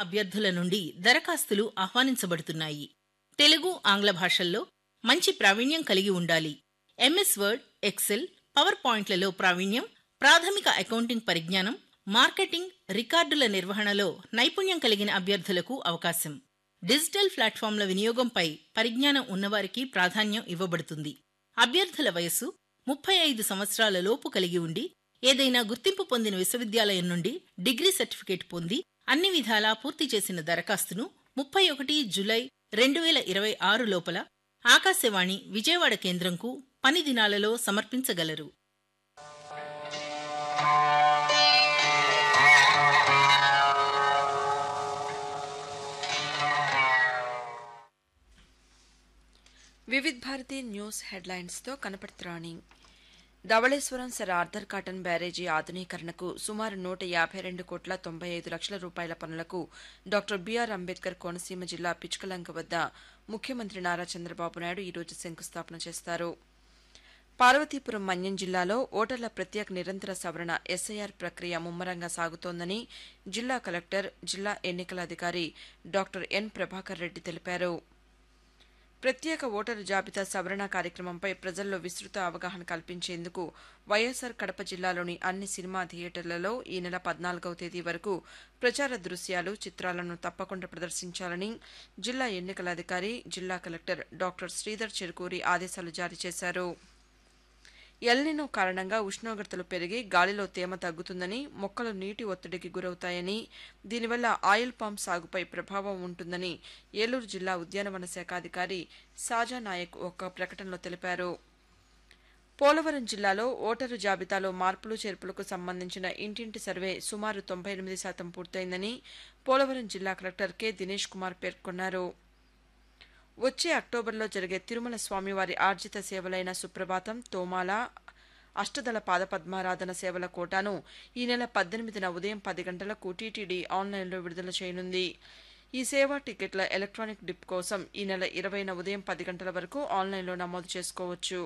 అభ్యర్థుల నుండి దరఖాస్తులు ఆహ్వానించబడుతున్నాయి తెలుగు ఆంగ్ల భాషల్లో మంచి ప్రావీణ్యం కలిగి ఉండాలి ఎంఎస్ వర్డ్ ఎక్సెల్ పవర్ పాయింట్లలో ప్రావీణ్యం ప్రాథమిక అకౌంటింగ్ పరిజ్ఞానం మార్కెటింగ్ రికార్డుల నిర్వహణలో నైపుణ్యం కలిగిన అభ్యర్థులకు అవకాశం డిజిటల్ ప్లాట్ఫామ్ల వినియోగంపై పరిజ్ఞానం ఉన్నవారికి ప్రాధాన్యం ఇవ్వబడుతుంది అభ్యర్థుల వయస్సు ముప్పై ఐదు సంవత్సరాల లోపు కలిగి ఉండి ఏదైనా గుర్తింపు పొందిన విశ్వవిద్యాలయం నుండి డిగ్రీ సర్టిఫికేట్ పొంది అన్ని విధాలా పూర్తి చేసిన దరఖాస్తును ముప్పై ఒకటి జులై రెండు వేల ఇరవై ఆరు లోపల ఆకాశవాణి విజయవాడ కేంద్రంకు పని దినాలలో సమర్పించగలరు వివిధ్ భారతి న్యూస్ హెడ్లైన్స్తో కనపడుతురాణి ధవళేశ్వరం సర్ ఆర్థర్ కాటన్ బ్యారేజీ ఆధునీకరణకు సుమారు నూట యాభై రెండు కోట్ల తొంభై ఐదు లక్షల రూపాయల పనులకు డాక్టర్ బీఆర్ అంబేద్కర్ కోనసీమ జిల్లా పిచ్కలంక వద్ద ముఖ్యమంత్రి నారా చంద్రబాబు నాయుడు ఈరోజు శంకుస్థాపన చేస్తారు పార్వతీపురం మన్యం జిల్లాలో ఓటర్ల ప్రత్యేక నిరంతర సవరణ ఎస్ఐఆర్ ప్రక్రియ ముమ్మరంగా సాగుతోందని జిల్లా కలెక్టర్ జిల్లా ఎన్నికల అధికారి డాక్టర్ ఎన్ ప్రభాకర్ రెడ్డి తెలిపారు ప్రత్యేక ఓటరు జాబితా సవరణ కార్యక్రమంపై ప్రజల్లో విస్తృత అవగాహన కల్పించేందుకు వైఎస్సార్ కడప జిల్లాలోని అన్ని సినిమా థియేటర్లలో ఈ నెల పద్నాలుగవ తేదీ వరకు ప్రచార దృశ్యాలు చిత్రాలను తప్పకుండా ప్రదర్శించాలని జిల్లా ఎన్నికల అధికారి జిల్లా కలెక్టర్ డాక్టర్ శ్రీధర్ చెరుకూరి ఆదేశాలు జారీ చేశారు ఎల్నినో కారణంగా ఉష్ణోగ్రతలు పెరిగి గాలిలో తేమ తగ్గుతుందని మొక్కలు నీటి ఒత్తిడికి గురవుతాయని దీనివల్ల ఆయిల్ పామ్ సాగుపై ప్రభావం ఉంటుందని ఏలూరు జిల్లా ఉద్యానవన శాఖ అధికారి సాజా నాయక్ ఒక ప్రకటనలో తెలిపారు పోలవరం జిల్లాలో ఓటరు జాబితాలో మార్పులు చేర్పులకు సంబంధించిన ఇంటింటి సర్వే సుమారు తొంభై ఎనిమిది శాతం పూర్తయిందని పోలవరం జిల్లా కలెక్టర్ కె దినేష్ కుమార్ పేర్కొన్నారు వచ్చే అక్టోబర్లో జరిగే తిరుమల స్వామివారి ఆర్జిత సేవలైన సుప్రభాతం తోమాల అష్టదళ పాదపద్మారాధన సేవల కోటాను ఈ నెల పద్దెనిమిదిన ఉదయం పది గంటలకు టీటీడీ ఆన్లైన్లో విడుదల చేయనుంది ఈ సేవా టికెట్ల ఎలక్ట్రానిక్ డిప్ కోసం ఈ నెల ఇరవైన ఉదయం పది గంటల వరకు ఆన్లైన్లో నమోదు చేసుకోవచ్చు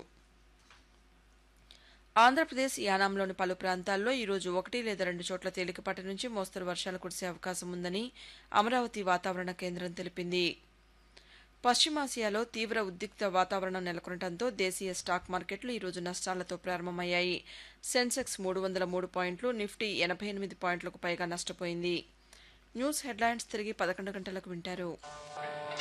ఆంధ్రప్రదేశ్ యానాంలోని పలు ప్రాంతాల్లో ఈరోజు ఒకటి లేదా రెండు చోట్ల తేలికపాటి నుంచి మోస్తరు వర్షాలు కురిసే అవకాశం ఉందని అమరావతి వాతావరణ కేంద్రం తెలిపింది పశ్చిమాసియాలో తీవ్ర ఉద్రిక్త వాతావరణం నెలకొనడంతో దేశీయ స్టాక్ మార్కెట్లు ఈరోజు నష్టాలతో ప్రారంభమయ్యాయి సెన్సెక్స్ మూడు వందల మూడు పాయింట్లు నిఫ్టీ ఎనభై ఎనిమిది పాయింట్లకు పైగా నష్టపోయింది న్యూస్ హెడ్లైన్స్ తిరిగి పదకొండు గంటలకు వింటారు